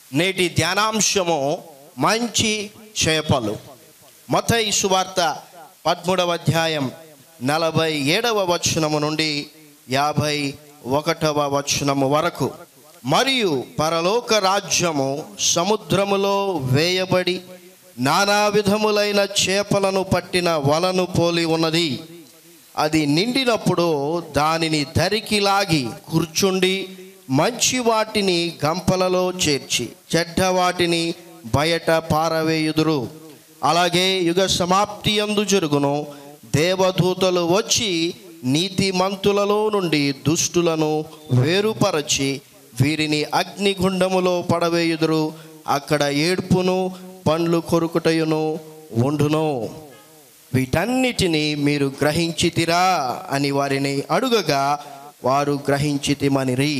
నేటి ధ్యానాంశము మంచి చేపలు మతయి సువార్త పదమూడవ అధ్యాయం నలభై ఏడవ వచనము నుండి యాభై ఒకటవ వచనము వరకు మరియు పరలోక రాజ్యము సముద్రములో వేయబడి నానా విధములైన చేపలను పట్టిన వలను పోలి ఉన్నది అది నిండినప్పుడు దానిని ధరికి లాగి కూర్చుండి మంచి వాటిని గంపలలో చేర్చి చెడ్డ వాటిని బయట పారవేయుదురు అలాగే యుగ సమాప్తి అందు జరుగును దేవదూతలు వచ్చి నీతిమంతులలో నుండి దుష్టులను వేరుపరచి వీరిని అగ్నిగుండములో పడవేయుదురు అక్కడ ఏడ్పును పండ్లు కొరుకుటయును ఉండును వీటన్నిటిని మీరు గ్రహించితిరా అని వారిని అడుగగా వారు గ్రహించితిమనిరి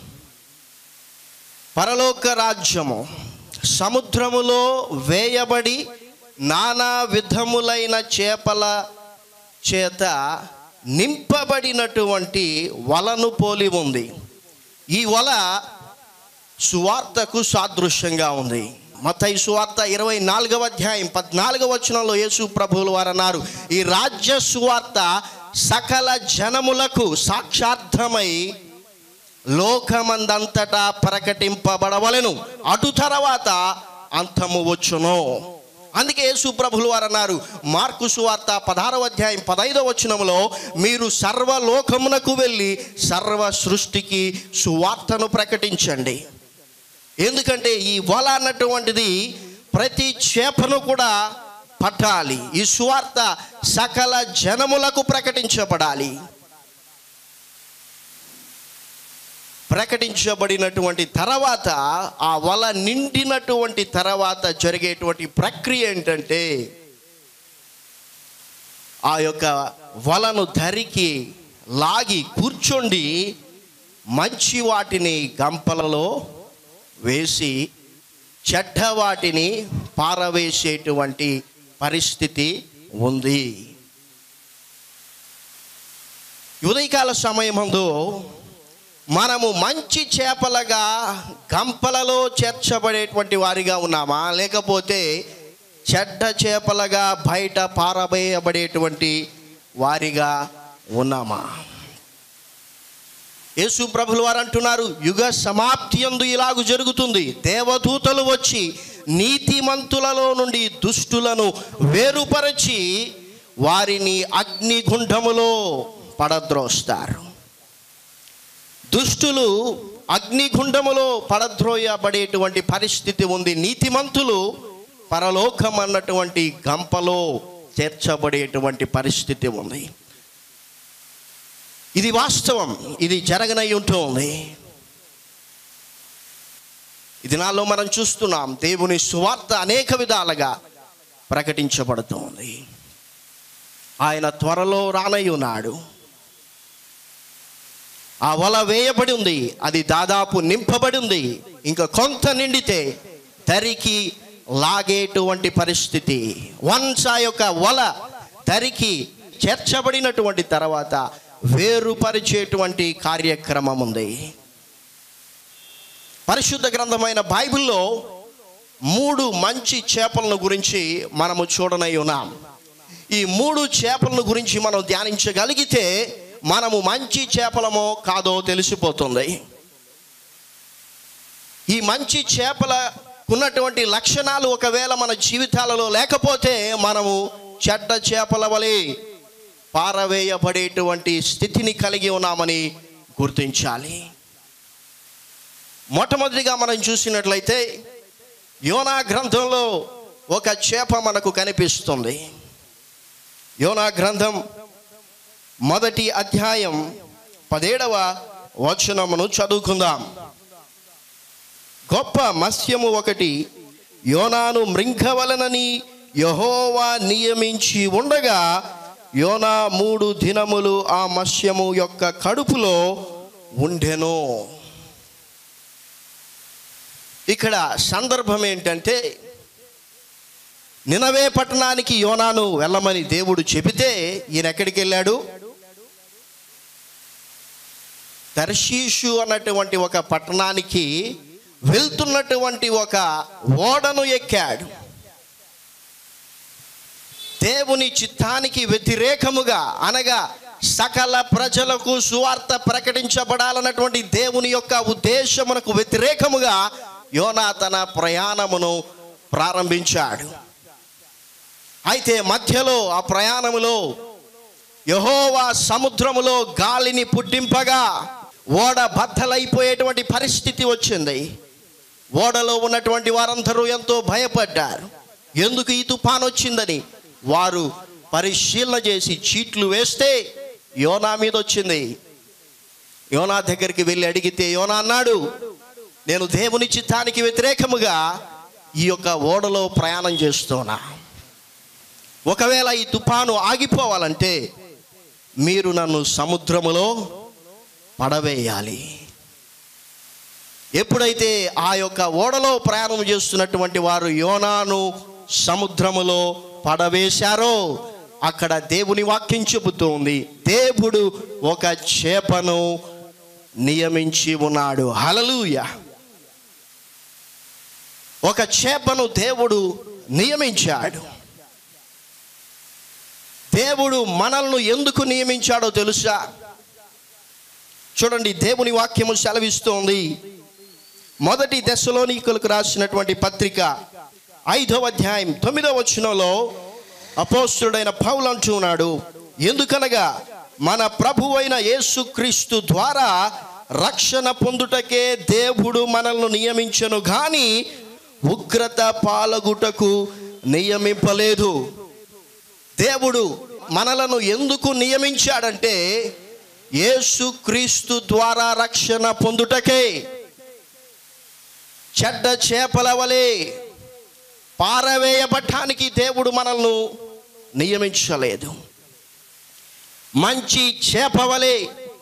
పరలోక రాజ్యము సముద్రములో వేయబడి నానా విధములైన చేపల చేత నింపబడినటువంటి వలను పోలి ఉంది ఈ వల సువార్తకు సాదృశ్యంగా ఉంది మతయి సువార్త ఇరవై నాలుగవ అధ్యాయం పద్నాలుగవ వచనంలో యేసు ప్రభువులు వారు అన్నారు ఈ రాజ్య సువార్త సకల జనములకు సాక్షార్థమై లోకమందంతటా ప్రకటింపబడవలెను అటు తర్వాత అంతము వచ్చును అందుకే యేసు ప్రభులు వారు అన్నారు మార్కు సువార్త పదహారవ అధ్యాయం పదైదవ వచనములో మీరు సర్వలోకమునకు వెళ్ళి సర్వ సృష్టికి సువార్తను ప్రకటించండి ఎందుకంటే ఈ వల అన్నటువంటిది ప్రతి చేపను కూడా పట్టాలి ఈ సువార్త సకల జనములకు ప్రకటించబడాలి ప్రకటించబడినటువంటి తర్వాత ఆ వల నిండినటువంటి తర్వాత జరిగేటువంటి ప్రక్రియ ఏంటంటే ఆ యొక్క వలను ధరికి లాగి కూర్చోండి మంచి వాటిని గంపలలో వేసి చెడ్డ వాటిని పారవేసేటువంటి పరిస్థితి ఉంది ఉదయకాల సమయమందు మనము మంచి చేపలుగా గంపలలో చేర్చబడేటువంటి వారిగా ఉన్నామా లేకపోతే చెడ్డ చేపలుగా బయట పారవేయబడేటువంటి వారిగా ఉన్నామా యేసు ప్రభులు వారు అంటున్నారు యుగ సమాప్తి అందు ఇలాగు జరుగుతుంది దేవదూతలు వచ్చి నీతిమంతులలో నుండి దుష్టులను వేరుపరచి వారిని అగ్నిగుండములో పడద్రోస్తారు దుష్టులు అగ్నిగుండములో పడద్రోయబడేటువంటి పరిస్థితి ఉంది నీతిమంతులు పరలోకం అన్నటువంటి గంపలో చేర్చబడేటువంటి పరిస్థితి ఉంది ఇది వాస్తవం ఇది జరగనై ఉంటుంది ఇది నాలో మనం చూస్తున్నాం దేవుని సువార్త అనేక విధాలుగా ప్రకటించబడుతోంది ఆయన త్వరలో రానై ఉన్నాడు ఆ వల వేయబడి ఉంది అది దాదాపు నింపబడి ఉంది ఇంకా కొంత నిండితే దరికి లాగేటువంటి పరిస్థితి వన్స్ ఆ యొక్క వల దరికి చేర్చబడినటువంటి తర్వాత వేరుపరిచేటువంటి కార్యక్రమం ఉంది పరిశుద్ధ గ్రంథమైన బైబిల్లో మూడు మంచి చేపలను గురించి మనము చూడనై ఉన్నాం ఈ మూడు చేపలను గురించి మనం ధ్యానించగలిగితే మనము మంచి చేపలమో కాదో తెలిసిపోతుంది ఈ మంచి చేపల ఉన్నటువంటి లక్షణాలు ఒకవేళ మన జీవితాలలో లేకపోతే మనము చెడ్డ చేపల వలె పారవేయబడేటువంటి స్థితిని కలిగి ఉన్నామని గుర్తించాలి మొట్టమొదటిగా మనం చూసినట్లయితే యోనా గ్రంథంలో ఒక చేప మనకు కనిపిస్తుంది యోనా గ్రంథం మొదటి అధ్యాయం పదేడవ వచనమును చదువుకుందాం గొప్ప మత్స్యము ఒకటి యోనాను మృంగవలనని యహోవా నియమించి ఉండగా యోనా మూడు దినములు ఆ మత్స్యము యొక్క కడుపులో ఉండెను ఇక్కడ సందర్భం ఏంటంటే నినవే పట్టణానికి యోనాను వెళ్ళమని దేవుడు చెబితే ఈయన ఎక్కడికి వెళ్ళాడు దర్శీషు అన్నటువంటి ఒక పట్టణానికి వెళ్తున్నటువంటి ఒక ఓడను ఎక్కాడు దేవుని చిత్తానికి వ్యతిరేకముగా అనగా సకల ప్రజలకు సువార్త ప్రకటించబడాలన్నటువంటి దేవుని యొక్క ఉద్దేశమునకు వ్యతిరేకముగా యోనా తన ప్రయాణమును ప్రారంభించాడు అయితే మధ్యలో ఆ ప్రయాణములో యహోవా సముద్రములో గాలిని పుట్టింపగా ఓడ బద్దలైపోయేటువంటి పరిస్థితి వచ్చింది ఓడలో ఉన్నటువంటి వారందరూ ఎంతో భయపడ్డారు ఎందుకు ఈ తుఫాన్ వచ్చిందని వారు పరిశీలన చేసి చీట్లు వేస్తే యోనా మీద వచ్చింది యోనా దగ్గరికి వెళ్ళి అడిగితే యోనా అన్నాడు నేను దేవుని చిత్తానికి వ్యతిరేకముగా ఈ యొక్క ఓడలో ప్రయాణం చేస్తున్నా ఒకవేళ ఈ తుఫాను ఆగిపోవాలంటే మీరు నన్ను సముద్రములో పడవేయాలి ఎప్పుడైతే ఆ యొక్క ఓడలో ప్రయాణం చేస్తున్నటువంటి వారు యోనాను సముద్రములో పడవేశారో అక్కడ దేవుని వాక్యం చెబుతూ ఉంది దేవుడు ఒక చేపను నియమించి ఉన్నాడు హలలుయ ఒక చేపను దేవుడు నియమించాడు దేవుడు మనల్ని ఎందుకు నియమించాడో తెలుసా చూడండి దేవుని వాక్యము సెలవిస్తోంది మొదటి దశలోనికులకు రాసినటువంటి పత్రిక ఐదవ అధ్యాయం తొమ్మిదవ వచనంలో అపోస్తుడైన పౌలు అంటున్నాడు ఎందుకనగా మన ప్రభు అయిన యేసుక్రీస్తు ద్వారా రక్షణ పొందుటకే దేవుడు మనల్ని నియమించను గాని ఉగ్రత పాలగుటకు నియమింపలేదు దేవుడు మనలను ఎందుకు నియమించాడంటే యేసుక్రీస్తు ద్వారా రక్షణ పొందుటకే చెడ్డ చేపల వలె పారవేయబట్టానికి దేవుడు మనల్ని నియమించలేదు మంచి చేప వలె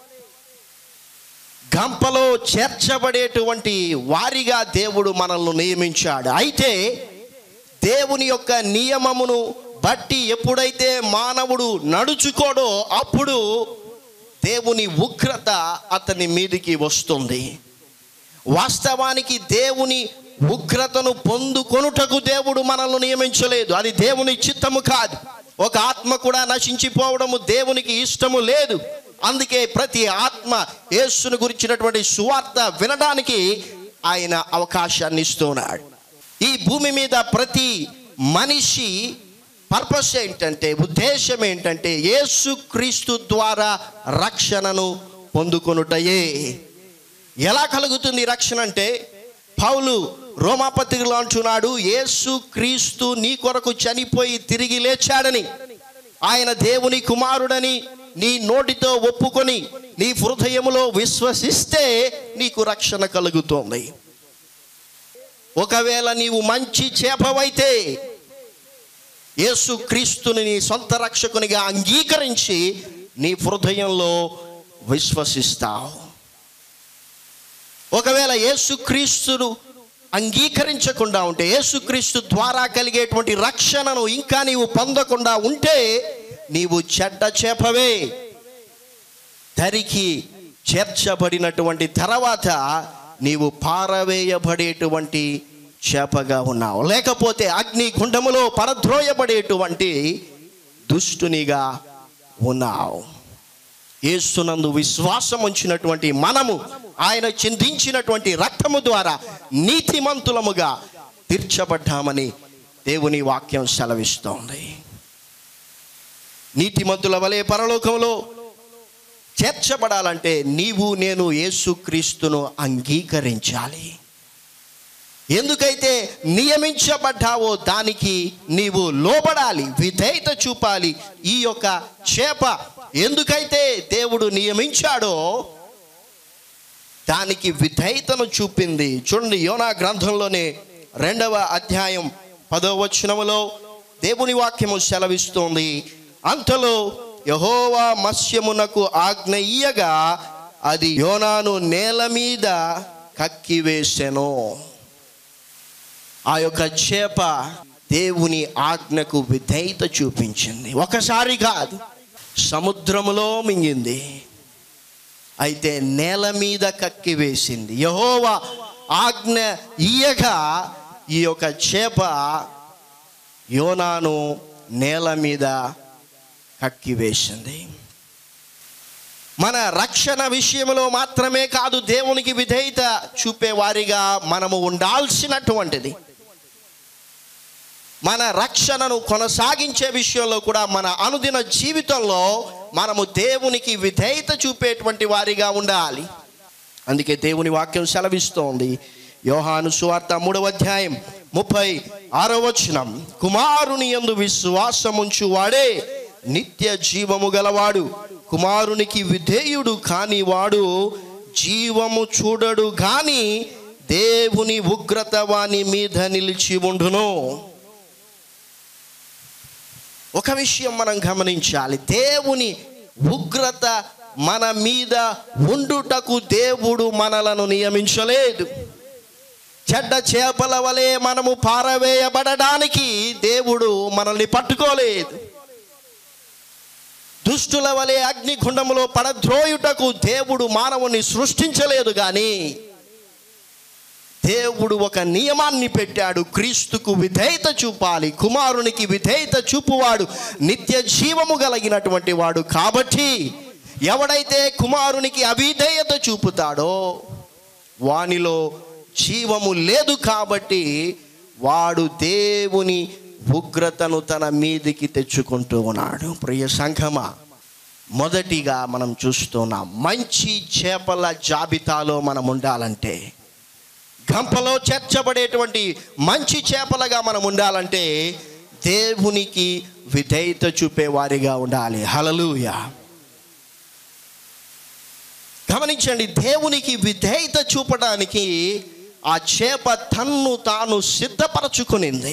గంపలో చేర్చబడేటువంటి వారిగా దేవుడు మనల్ని నియమించాడు అయితే దేవుని యొక్క నియమమును బట్టి ఎప్పుడైతే మానవుడు నడుచుకోడో అప్పుడు దేవుని ఉగ్రత అతని మీదికి వస్తుంది వాస్తవానికి దేవుని ఉగ్రతను పొందుకొనుటకు దేవుడు మనల్ని నియమించలేదు అది దేవుని చిత్తము కాదు ఒక ఆత్మ కూడా నశించిపోవడము దేవునికి ఇష్టము లేదు అందుకే ప్రతి ఆత్మ యేసును గురించినటువంటి సువార్త వినడానికి ఆయన అవకాశాన్ని ఇస్తున్నాడు ఈ భూమి మీద ప్రతి మనిషి పర్పస్ ఏంటంటే ఉద్దేశం ఏంటంటే యేసు క్రీస్తు ద్వారా రక్షణను పొందుకొనుటయే ఎలా కలుగుతుంది రక్షణ అంటే పౌలు రోమాపత్రికలో అంటున్నాడు యేసు క్రీస్తు నీ కొరకు చనిపోయి తిరిగి లేచాడని ఆయన దేవుని కుమారుడని నీ నోటితో ఒప్పుకొని నీ హృదయములో విశ్వసిస్తే నీకు రక్షణ కలుగుతోంది ఒకవేళ నీవు మంచి చేపవైతే యేసు క్రీస్తుని నీ సొంత రక్షకునిగా అంగీకరించి నీ హృదయంలో విశ్వసిస్తావు ఒకవేళ యేసుక్రీస్తును అంగీకరించకుండా ఉంటే యేసుక్రీస్తు ద్వారా కలిగేటువంటి రక్షణను ఇంకా నీవు పొందకుండా ఉంటే నీవు చెడ్డ చేపవే దరికి చేర్చబడినటువంటి తర్వాత నీవు పారవేయబడేటువంటి చేపగా ఉన్నావు లేకపోతే అగ్ని గుండములో పరద్రోయబడేటువంటి దుష్టునిగా ఉన్నావు యేసునందు విశ్వాసం ఉంచినటువంటి మనము ఆయన చిందించినటువంటి రక్తము ద్వారా నీతిమంతులముగా తీర్చబడ్డామని దేవుని వాక్యం సెలవిస్తోంది నీతిమంతుల వలె పరలోకంలో చేర్చబడాలంటే నీవు నేను యేసుక్రీస్తును అంగీకరించాలి ఎందుకైతే నియమించబడ్డావో దానికి నీవు లోబడాలి విధేయత చూపాలి ఈ యొక్క చేప ఎందుకైతే దేవుడు నియమించాడో దానికి విధేయతను చూపింది చూడండి యోనా గ్రంథంలోనే రెండవ అధ్యాయం పదవ వచనములో దేవుని వాక్యము సెలవిస్తోంది అంతలో యహోవా మత్స్యమునకు ఆజ్ఞ ఇయ్యగా అది యోనాను నేల మీద కక్కివేసెను ఆ యొక్క చేప దేవుని ఆజ్ఞకు విధేయత చూపించింది ఒకసారి కాదు సముద్రములో మింగింది అయితే నేల మీద కక్కి వేసింది యహోవా ఆజ్ఞ ఇయ్యగా ఈ యొక్క చేప యోనాను నేల మీద కక్కివేసింది మన రక్షణ విషయంలో మాత్రమే కాదు దేవునికి విధేయత చూపే వారిగా మనము ఉండాల్సినటువంటిది మన రక్షణను కొనసాగించే విషయంలో కూడా మన అనుదిన జీవితంలో మనము దేవునికి విధేయత చూపేటువంటి వారిగా ఉండాలి అందుకే దేవుని వాక్యం సెలవిస్తోంది యోహాను సువార్త మూడవ అధ్యాయం ముప్పై ఆరో వచనం కుమారుని యందు విశ్వాసముంచు వాడే నిత్య జీవము గలవాడు కుమారునికి విధేయుడు కాని వాడు జీవము చూడడు గాని దేవుని ఉగ్రత వాని మీద నిలిచి ఉండును ఒక విషయం మనం గమనించాలి దేవుని ఉగ్రత మన మీద ఉండుటకు దేవుడు మనలను నియమించలేదు చెడ్డ చేపల వలె మనము పారవేయబడడానికి దేవుడు మనల్ని పట్టుకోలేదు దుష్టుల వలె అగ్నిగుండములో పడద్రోయుటకు దేవుడు మానవుని సృష్టించలేదు కానీ దేవుడు ఒక నియమాన్ని పెట్టాడు క్రీస్తుకు విధేయత చూపాలి కుమారునికి విధేయత చూపువాడు నిత్య జీవము కలిగినటువంటి వాడు కాబట్టి ఎవడైతే కుమారునికి అవిధేయత చూపుతాడో వానిలో జీవము లేదు కాబట్టి వాడు దేవుని ఉగ్రతను తన మీదికి తెచ్చుకుంటూ ఉన్నాడు ప్రియ సంఘమా మొదటిగా మనం చూస్తున్నాం మంచి చేపల జాబితాలో మనం ఉండాలంటే గంపలో చేర్చబడేటువంటి మంచి చేపలుగా మనం ఉండాలంటే దేవునికి విధేయత చూపే వారిగా ఉండాలి హలలుయ గమనించండి దేవునికి విధేయత చూపడానికి ఆ చేప తన్ను తాను సిద్ధపరచుకునింది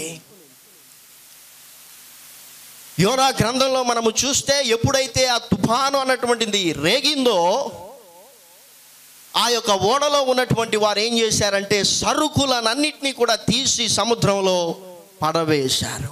యోనా గ్రంథంలో మనము చూస్తే ఎప్పుడైతే ఆ తుఫాను అన్నటువంటిది రేగిందో ఆ యొక్క ఓడలో ఉన్నటువంటి వారు ఏం చేశారంటే సరుకులనన్నిటినీ కూడా తీసి సముద్రంలో పడవేశారు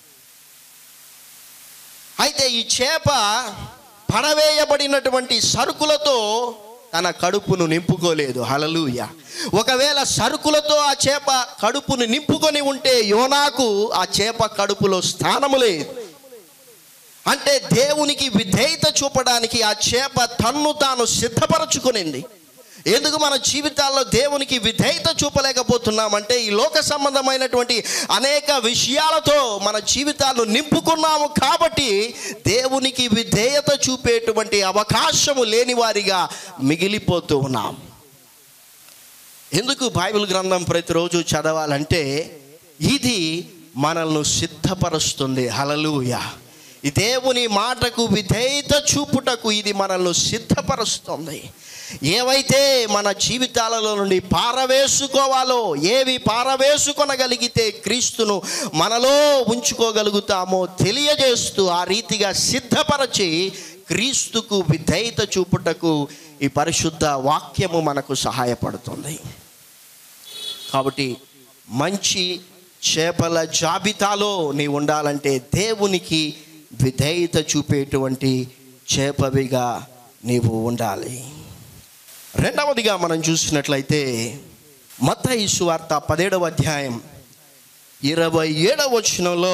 అయితే ఈ చేప పడవేయబడినటువంటి సరుకులతో తన కడుపును నింపుకోలేదు హలలుయ ఒకవేళ సరుకులతో ఆ చేప కడుపును నింపుకొని ఉంటే యోనాకు ఆ చేప కడుపులో స్థానము లేదు అంటే దేవునికి విధేయత చూపడానికి ఆ చేప తన్ను తాను సిద్ధపరచుకునింది ఎందుకు మన జీవితాల్లో దేవునికి విధేయత చూపలేకపోతున్నామంటే ఈ లోక సంబంధమైనటువంటి అనేక విషయాలతో మన జీవితాలను నింపుకున్నాము కాబట్టి దేవునికి విధేయత చూపేటువంటి అవకాశము లేని వారిగా మిగిలిపోతూ ఉన్నాం ఎందుకు బైబిల్ గ్రంథం ప్రతిరోజు చదవాలంటే ఇది మనల్ని సిద్ధపరుస్తుంది హలలుయ ఈ దేవుని మాటకు విధేయత చూపుటకు ఇది మనల్ని సిద్ధపరుస్తుంది ఏవైతే మన జీవితాలలో నుండి పారవేసుకోవాలో ఏవి పారవేసుకొనగలిగితే క్రీస్తును మనలో ఉంచుకోగలుగుతామో తెలియజేస్తూ ఆ రీతిగా సిద్ధపరచి క్రీస్తుకు విధేయత చూపుటకు ఈ పరిశుద్ధ వాక్యము మనకు సహాయపడుతుంది కాబట్టి మంచి చేపల జాబితాలో నీ ఉండాలంటే దేవునికి విధేయత చూపేటువంటి చేపవిగా నీవు ఉండాలి రెండవదిగా మనం చూసినట్లయితే మత్తయి సువార్త పదేడవ అధ్యాయం ఇరవై ఏడవ వచనంలో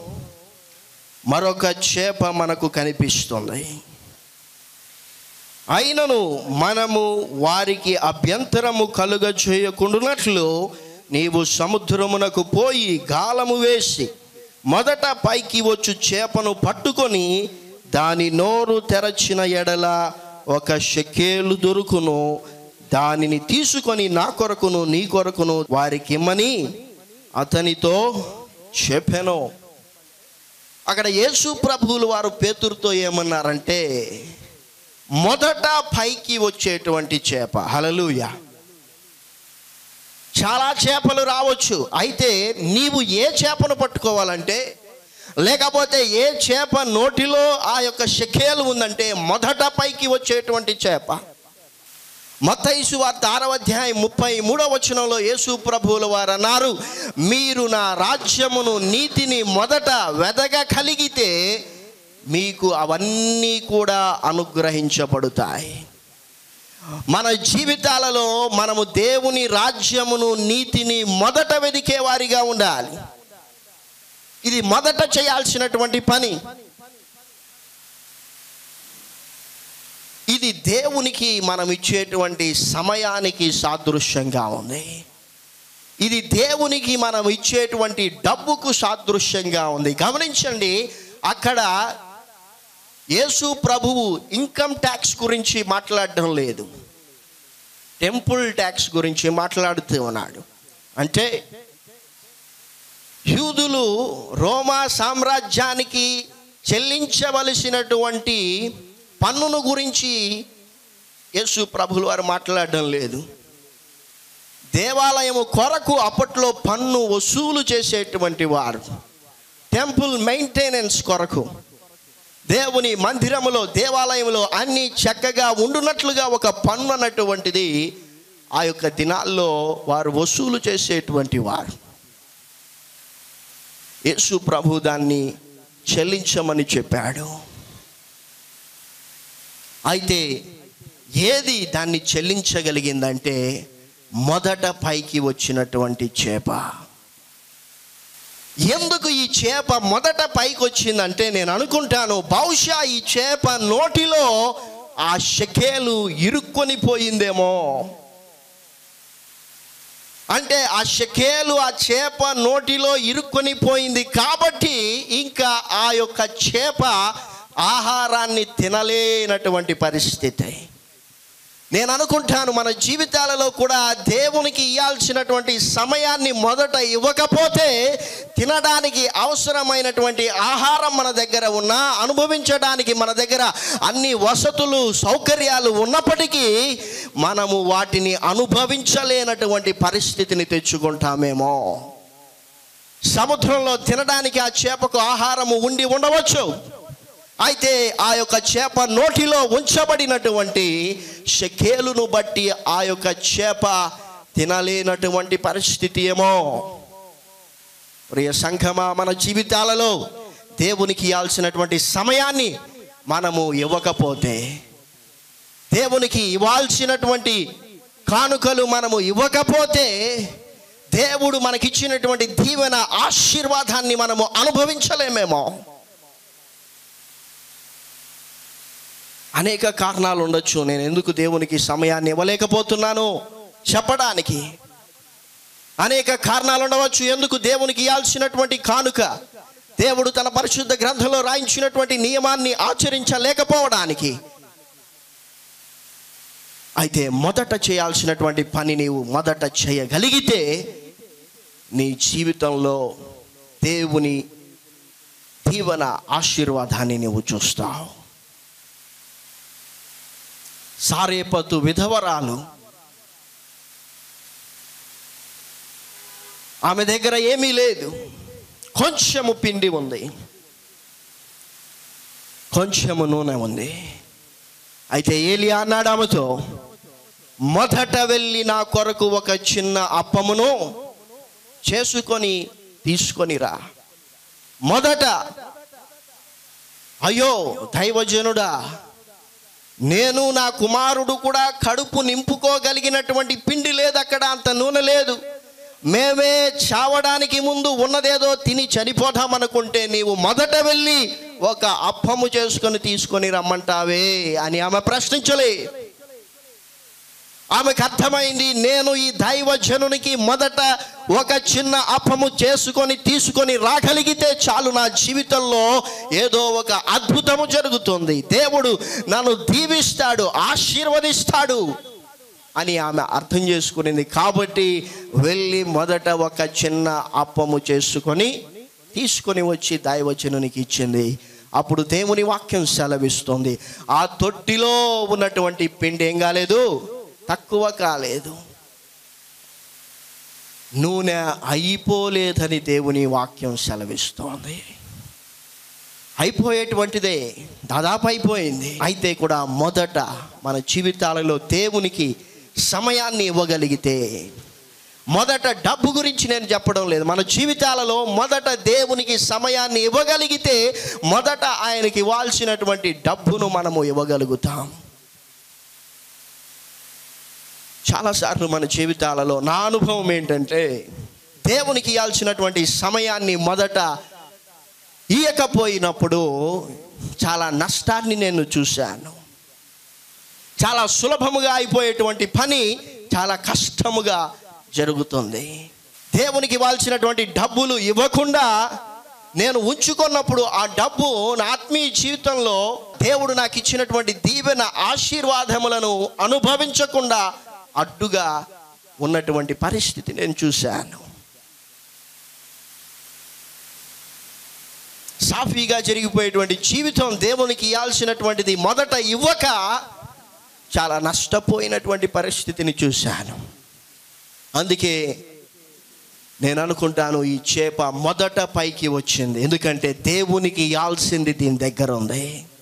మరొక చేప మనకు కనిపిస్తుంది అయినను మనము వారికి అభ్యంతరము కలుగ చేయకుండానట్లు నీవు సముద్రమునకు పోయి గాలము వేసి మొదట పైకి వచ్చు చేపను పట్టుకొని దాని నోరు తెరచిన ఎడల ఒక షెకేలు దొరుకును దానిని తీసుకొని నా కొరకును నీ కొరకును వారికి ఇమ్మని అతనితో చెప్పెను అక్కడ యేసు ప్రభువులు వారు పేతురుతో ఏమన్నారంటే మొదట పైకి వచ్చేటువంటి చేప హలలుయ చాలా చేపలు రావచ్చు అయితే నీవు ఏ చేపను పట్టుకోవాలంటే లేకపోతే ఏ చేప నోటిలో ఆ యొక్క షకేలు ఉందంటే మొదట పైకి వచ్చేటువంటి చేప మత్తయిసు వార్త ఆరవ అధ్యాయం ముప్పై మూడవ వచనంలో యేసు ప్రభువుల వారు అన్నారు మీరు నా రాజ్యమును నీతిని మొదట వెదగ కలిగితే మీకు అవన్నీ కూడా అనుగ్రహించబడతాయి మన జీవితాలలో మనము దేవుని రాజ్యమును నీతిని మొదట వెదికే వారిగా ఉండాలి ఇది మొదట చేయాల్సినటువంటి పని ఇది దేవునికి మనం ఇచ్చేటువంటి సమయానికి సాదృశ్యంగా ఉంది ఇది దేవునికి మనం ఇచ్చేటువంటి డబ్బుకు సాదృశ్యంగా ఉంది గమనించండి అక్కడ యేసు ప్రభువు ఇన్కమ్ ట్యాక్స్ గురించి మాట్లాడడం లేదు టెంపుల్ ట్యాక్స్ గురించి మాట్లాడుతూ ఉన్నాడు అంటే యూదులు రోమా సామ్రాజ్యానికి చెల్లించవలసినటువంటి పన్నును గురించి యేసు ప్రభులు వారు మాట్లాడడం లేదు దేవాలయము కొరకు అప్పట్లో పన్ను వసూలు చేసేటువంటి వారు టెంపుల్ మెయింటెనెన్స్ కొరకు దేవుని మందిరములో దేవాలయంలో అన్ని చక్కగా ఉండునట్లుగా ఒక పన్ను అన్నటువంటిది ఆ యొక్క దినాల్లో వారు వసూలు చేసేటువంటి వారు యేసు ప్రభు దాన్ని చెల్లించమని చెప్పాడు అయితే ఏది దాన్ని చెల్లించగలిగిందంటే మొదట పైకి వచ్చినటువంటి చేప ఎందుకు ఈ చేప మొదట పైకి వచ్చిందంటే నేను అనుకుంటాను బహుశా ఈ చేప నోటిలో ఆ షకేలు ఇరుక్కొని పోయిందేమో అంటే ఆ షకేలు ఆ చేప నోటిలో ఇరుక్కొని పోయింది కాబట్టి ఇంకా ఆ యొక్క చేప ఆహారాన్ని తినలేనటువంటి పరిస్థితి నేను అనుకుంటాను మన జీవితాలలో కూడా దేవునికి ఇవ్వాల్సినటువంటి సమయాన్ని మొదట ఇవ్వకపోతే తినడానికి అవసరమైనటువంటి ఆహారం మన దగ్గర ఉన్నా అనుభవించడానికి మన దగ్గర అన్ని వసతులు సౌకర్యాలు ఉన్నప్పటికీ మనము వాటిని అనుభవించలేనటువంటి పరిస్థితిని తెచ్చుకుంటామేమో సముద్రంలో తినడానికి ఆ చేపకు ఆహారము ఉండి ఉండవచ్చు అయితే ఆ యొక్క చేప నోటిలో ఉంచబడినటువంటి షకేలును బట్టి ఆ యొక్క చేప తినలేనటువంటి పరిస్థితి ఏమో ప్రియ సంఘమా మన జీవితాలలో దేవునికి ఇవ్వాల్సినటువంటి సమయాన్ని మనము ఇవ్వకపోతే దేవునికి ఇవ్వాల్సినటువంటి కానుకలు మనము ఇవ్వకపోతే దేవుడు మనకిచ్చినటువంటి దీవెన ఆశీర్వాదాన్ని మనము అనుభవించలేమేమో అనేక కారణాలు ఉండొచ్చు నేను ఎందుకు దేవునికి సమయాన్ని ఇవ్వలేకపోతున్నాను చెప్పడానికి అనేక కారణాలు ఉండవచ్చు ఎందుకు దేవునికి ఇవ్వాల్సినటువంటి కానుక దేవుడు తన పరిశుద్ధ గ్రంథంలో రాయించినటువంటి నియమాన్ని ఆచరించలేకపోవడానికి అయితే మొదట చేయాల్సినటువంటి పని నీవు మొదట చేయగలిగితే నీ జీవితంలో దేవుని దీవెన ఆశీర్వాదాన్ని నువ్వు చూస్తావు సారేపతు విధవరాలు ఆమె దగ్గర ఏమీ లేదు కొంచెము పిండి ఉంది కొంచెము నూనె ఉంది అయితే ఏలియా అన్నాడు ఆమెతో మొదట వెళ్ళి నా కొరకు ఒక చిన్న అప్పమును చేసుకొని తీసుకొనిరా మొదట అయ్యో దైవజనుడా నేను నా కుమారుడు కూడా కడుపు నింపుకోగలిగినటువంటి పిండి లేదు అక్కడ అంత నూనె లేదు మేమే చావడానికి ముందు ఉన్నదేదో తిని చనిపోదామనుకుంటే నీవు మొదట వెళ్ళి ఒక అప్పము చేసుకొని తీసుకొని రమ్మంటావే అని ఆమె ప్రశ్నించలే ఆమెకు అర్థమైంది నేను ఈ దైవజనునికి మొదట ఒక చిన్న అప్పము చేసుకొని తీసుకొని రాగలిగితే చాలు నా జీవితంలో ఏదో ఒక అద్భుతము జరుగుతుంది దేవుడు నన్ను దీవిస్తాడు ఆశీర్వదిస్తాడు అని ఆమె అర్థం చేసుకునింది కాబట్టి వెళ్ళి మొదట ఒక చిన్న అప్పము చేసుకొని తీసుకొని వచ్చి దైవజనునికి ఇచ్చింది అప్పుడు దేవుని వాక్యం సెలవిస్తుంది ఆ తొట్టిలో ఉన్నటువంటి పిండి ఏం కాలేదు తక్కువ కాలేదు నూనె అయిపోలేదని దేవుని వాక్యం సెలవిస్తోంది అయిపోయేటువంటిదే దాదాపు అయిపోయింది అయితే కూడా మొదట మన జీవితాలలో దేవునికి సమయాన్ని ఇవ్వగలిగితే మొదట డబ్బు గురించి నేను చెప్పడం లేదు మన జీవితాలలో మొదట దేవునికి సమయాన్ని ఇవ్వగలిగితే మొదట ఆయనకి ఇవ్వాల్సినటువంటి డబ్బును మనము ఇవ్వగలుగుతాం చాలాసార్లు మన జీవితాలలో నా అనుభవం ఏంటంటే దేవునికి ఇవ్వాల్సినటువంటి సమయాన్ని మొదట ఇయ్యకపోయినప్పుడు చాలా నష్టాన్ని నేను చూశాను చాలా సులభముగా అయిపోయేటువంటి పని చాలా కష్టముగా జరుగుతుంది దేవునికి ఇవ్వాల్సినటువంటి డబ్బులు ఇవ్వకుండా నేను ఉంచుకున్నప్పుడు ఆ డబ్బు నా ఆత్మీయ జీవితంలో దేవుడు నాకు ఇచ్చినటువంటి దీవెన ఆశీర్వాదములను అనుభవించకుండా అడ్డుగా ఉన్నటువంటి పరిస్థితి నేను చూశాను సాఫీగా జరిగిపోయేటువంటి జీవితం దేవునికి ఇవ్వాల్సినటువంటిది మొదట ఇవ్వక చాలా నష్టపోయినటువంటి పరిస్థితిని చూశాను అందుకే నేను అనుకుంటాను ఈ చేప మొదట పైకి వచ్చింది ఎందుకంటే దేవునికి ఇవ్వాల్సింది దీని దగ్గర ఉంది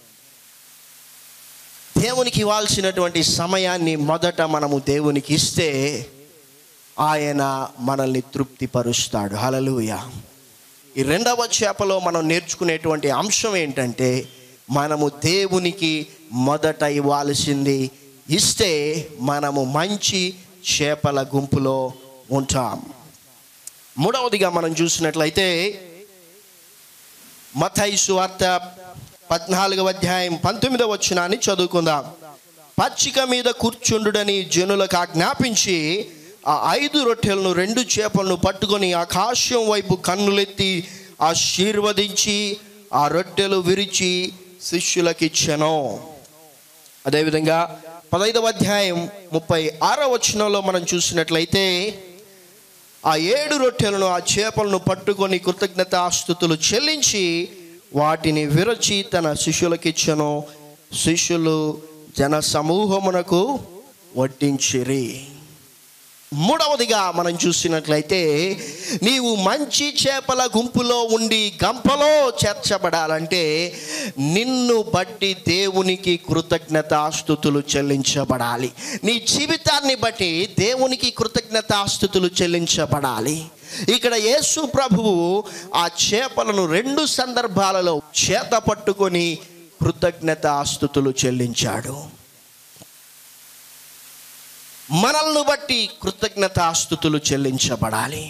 దేవునికి ఇవ్వాల్సినటువంటి సమయాన్ని మొదట మనము దేవునికి ఇస్తే ఆయన మనల్ని తృప్తిపరుస్తాడు హలలుయ ఈ రెండవ చేపలో మనం నేర్చుకునేటువంటి అంశం ఏంటంటే మనము దేవునికి మొదట ఇవ్వాల్సింది ఇస్తే మనము మంచి చేపల గుంపులో ఉంటాం మూడవదిగా మనం చూసినట్లయితే మతైసు వార్త పద్నాలుగవ అధ్యాయం పంతొమ్మిదవ వచ్చినాన్ని చదువుకుందాం పచ్చిక మీద కూర్చుండుడని జనులకు ఆజ్ఞాపించి ఆ ఐదు రొట్టెలను రెండు చేపలను పట్టుకొని ఆకాశం వైపు కన్నులెత్తి ఆశీర్వదించి ఆ రొట్టెలు విరిచి శిష్యులకిచ్చెను అదేవిధంగా పదైదవ అధ్యాయం ముప్పై ఆరో వచనంలో మనం చూసినట్లయితే ఆ ఏడు రొట్టెలను ఆ చేపలను పట్టుకొని కృతజ్ఞతాస్థుతులు చెల్లించి వాటిని విరచి తన శిష్యులకిచ్చను శిష్యులు జన సమూహమునకు వడ్డించిరి మూడవదిగా మనం చూసినట్లయితే నీవు మంచి చేపల గుంపులో ఉండి గంపలో చేర్చబడాలంటే నిన్ను బట్టి దేవునికి కృతజ్ఞతాస్థుతులు చెల్లించబడాలి నీ జీవితాన్ని బట్టి దేవునికి కృతజ్ఞతాస్థుతులు చెల్లించబడాలి ఇక్కడ యేసు ప్రభువు ఆ చేపలను రెండు సందర్భాలలో చేత పట్టుకొని కృతజ్ఞతాస్థుతులు చెల్లించాడు మనల్ని బట్టి కృతజ్ఞతాస్థుతులు చెల్లించబడాలి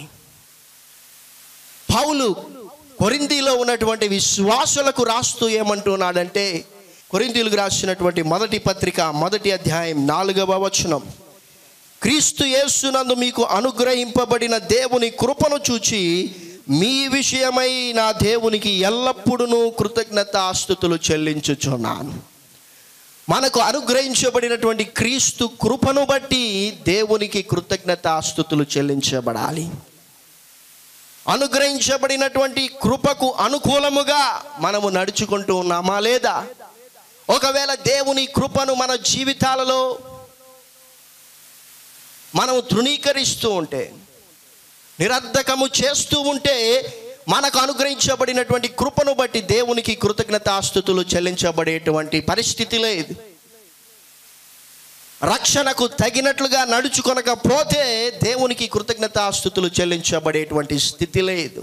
పౌలు కొరిందీలో ఉన్నటువంటి విశ్వాసులకు రాస్తూ ఏమంటున్నాడంటే కొరిందీలకు రాసినటువంటి మొదటి పత్రిక మొదటి అధ్యాయం నాలుగవ వచనం క్రీస్తు యేసునందు మీకు అనుగ్రహింపబడిన దేవుని కృపను చూచి మీ విషయమై నా దేవునికి ఎల్లప్పుడూ కృతజ్ఞతాస్థుతులు చెల్లించుచున్నాను మనకు అనుగ్రహించబడినటువంటి క్రీస్తు కృపను బట్టి దేవునికి కృతజ్ఞతాస్థుతులు చెల్లించబడాలి అనుగ్రహించబడినటువంటి కృపకు అనుకూలముగా మనము నడుచుకుంటూ ఉన్నామా లేదా ఒకవేళ దేవుని కృపను మన జీవితాలలో మనము తృణీకరిస్తూ ఉంటే నిరర్ధకము చేస్తూ ఉంటే మనకు అనుగ్రహించబడినటువంటి కృపను బట్టి దేవునికి కృతజ్ఞతాస్థుతులు చెల్లించబడేటువంటి పరిస్థితి లేదు రక్షణకు తగినట్లుగా నడుచుకొనకపోతే దేవునికి కృతజ్ఞతాస్థుతులు చెల్లించబడేటువంటి స్థితి లేదు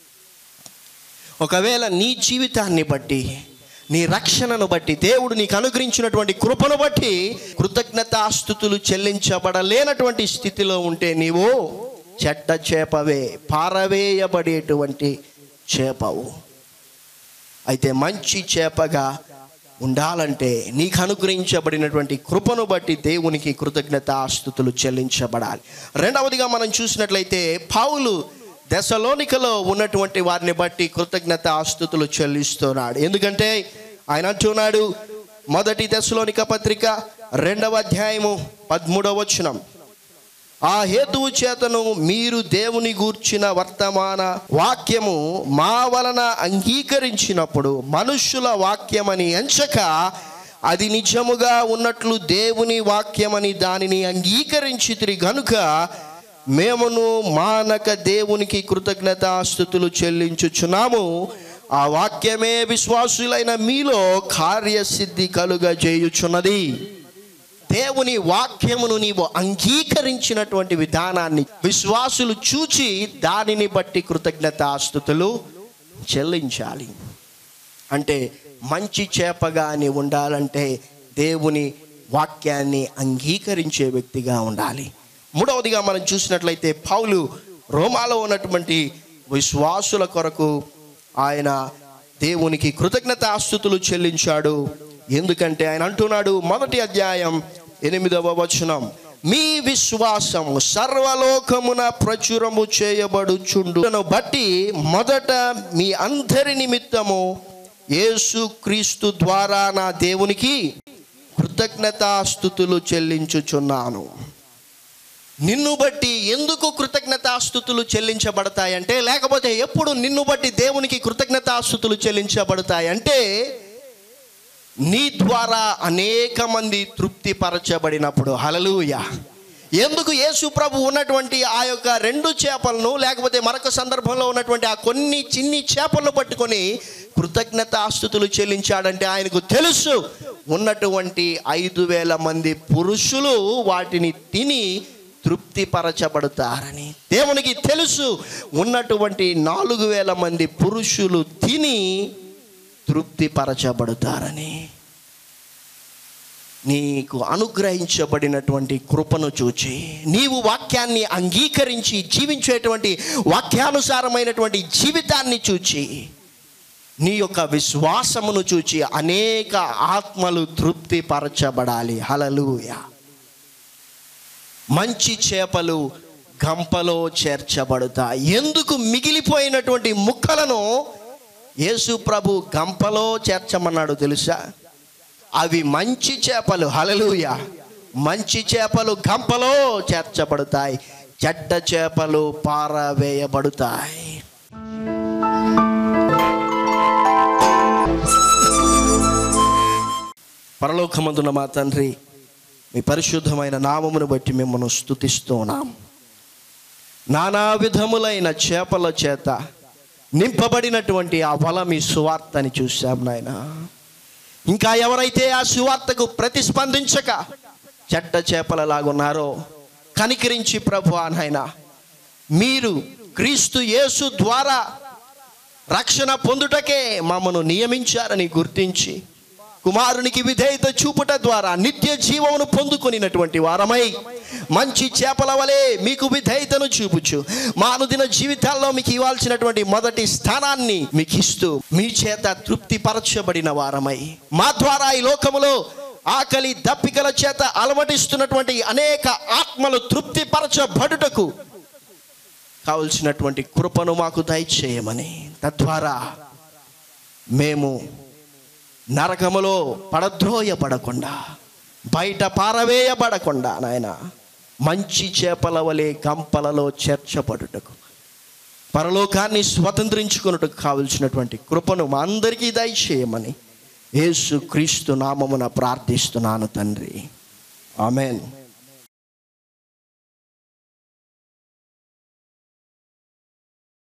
ఒకవేళ నీ జీవితాన్ని బట్టి నీ రక్షణను బట్టి దేవుడు నీకు అనుగ్రహించినటువంటి కృపను బట్టి కృతజ్ఞతాస్థుతులు చెల్లించబడలేనటువంటి స్థితిలో ఉంటే నీవు చెడ్డ చేపవే పారవేయబడేటువంటి చేపవు అయితే మంచి చేపగా ఉండాలంటే నీకు అనుగ్రహించబడినటువంటి కృపను బట్టి దేవునికి కృతజ్ఞతాస్థుతులు చెల్లించబడాలి రెండవదిగా మనం చూసినట్లయితే పౌలు దశలోనికలో ఉన్నటువంటి వారిని బట్టి కృతజ్ఞత ఆస్తుతులు చెల్లిస్తున్నాడు ఎందుకంటే ఆయన అంటున్నాడు మొదటి దశలోనిక పత్రిక రెండవ అధ్యాయము పదమూడవ వచనం ఆ హేతువు చేతను మీరు దేవుని గూర్చిన వర్తమాన వాక్యము మా వలన అంగీకరించినప్పుడు మనుష్యుల వాక్యమని ఎంచక అది నిజముగా ఉన్నట్లు దేవుని వాక్యమని దానిని అంగీకరించి గనుక మేమును మానక దేవునికి కృతజ్ఞతాస్థుతులు చెల్లించుచున్నాము ఆ వాక్యమే విశ్వాసులైన మీలో కార్యసిద్ధి కలుగ చేయుచున్నది దేవుని వాక్యమును నీవు అంగీకరించినటువంటి విధానాన్ని విశ్వాసులు చూచి దానిని బట్టి కృతజ్ఞతాస్థుతులు చెల్లించాలి అంటే మంచి చేపగా నీ ఉండాలంటే దేవుని వాక్యాన్ని అంగీకరించే వ్యక్తిగా ఉండాలి మూడవదిగా మనం చూసినట్లయితే పౌలు రోమాలో ఉన్నటువంటి విశ్వాసుల కొరకు ఆయన దేవునికి కృతజ్ఞతాస్థుతులు చెల్లించాడు ఎందుకంటే ఆయన అంటున్నాడు మొదటి అధ్యాయం ఎనిమిదవ వచనం మీ విశ్వాసం సర్వలోకమున ప్రచురము చేయబడుచుండును బట్టి మొదట మీ అందరి నిమిత్తము యేసు క్రీస్తు ద్వారా నా దేవునికి కృతజ్ఞతాస్థుతులు చెల్లించుచున్నాను నిన్ను బట్టి ఎందుకు కృతజ్ఞతాస్థుతులు చెల్లించబడతాయంటే లేకపోతే ఎప్పుడు నిన్ను బట్టి దేవునికి కృతజ్ఞతాస్థుతులు చెల్లించబడతాయంటే నీ ద్వారా అనేక మంది తృప్తిపరచబడినప్పుడు హలలుయ ఎందుకు యేసు ప్రభు ఉన్నటువంటి ఆ యొక్క రెండు చేపలను లేకపోతే మరొక సందర్భంలో ఉన్నటువంటి ఆ కొన్ని చిన్ని చేపలను పట్టుకొని కృతజ్ఞతాస్థుతులు చెల్లించాడంటే ఆయనకు తెలుసు ఉన్నటువంటి ఐదు వేల మంది పురుషులు వాటిని తిని తృప్తిపరచబడతారని దేవునికి తెలుసు ఉన్నటువంటి నాలుగు వేల మంది పురుషులు తిని తృప్తిపరచబడతారని నీకు అనుగ్రహించబడినటువంటి కృపను చూచి నీవు వాక్యాన్ని అంగీకరించి జీవించేటువంటి వాక్యానుసారమైనటువంటి జీవితాన్ని చూచి నీ యొక్క విశ్వాసమును చూచి అనేక ఆత్మలు తృప్తిపరచబడాలి హలలుయ మంచి చేపలు గంపలో చేర్చబడతాయి ఎందుకు మిగిలిపోయినటువంటి ముక్కలను యేసు ప్రభు గంపలో చేర్చమన్నాడు తెలుసా అవి మంచి చేపలు హలలుయ మంచి చేపలు గంపలో చేర్చబడతాయి చెడ్డ చేపలు పారవేయబడతాయి పరలోకమందున మా తండ్రి మీ పరిశుద్ధమైన నామమును బట్టి మిమ్మల్ని స్తుతిస్తూ ఉన్నాం నానా విధములైన చేపల చేత నింపబడినటువంటి ఆ వల మీ సువార్తని చూశాం నాయన ఇంకా ఎవరైతే ఆ సువార్తకు ప్రతిస్పందించక చెడ్డ చేపలలాగున్నారో కనికరించి ప్రభు నాయన మీరు క్రీస్తు యేసు ద్వారా రక్షణ పొందుటకే మమ్మను నియమించారని గుర్తించి కుమారునికి విధేయత చూపుట ద్వారా నిత్య జీవమును పొందుకొనినటువంటి వారమై మంచి చేపల వలె మీకు విధేయతను చూపుచు మా అనుదిన జీవితాల్లో మీకు ఇవ్వాల్సినటువంటి మొదటి స్థానాన్ని మీకు ఇస్తూ మీ చేత తృప్తిపరచబడిన వారమై మా ద్వారా ఈ లోకములో ఆకలి దప్పికల చేత అలమటిస్తున్నటువంటి అనేక ఆత్మలు తృప్తిపరచబడుటకు కావలసినటువంటి కృపను మాకు దయచేయమని తద్వారా మేము నరకములో పడద్రోయబడకుండా బయట పారవేయబడకుండా నాయన మంచి చేపల వలె గంపలలో చేర్చబడుటకు పరలోకాన్ని స్వతంత్రించుకున్నట్టుకు కావలసినటువంటి కృపను మా అందరికీ దయచేయమని యేసు క్రీస్తు నామమున ప్రార్థిస్తున్నాను తండ్రి ఆమెన్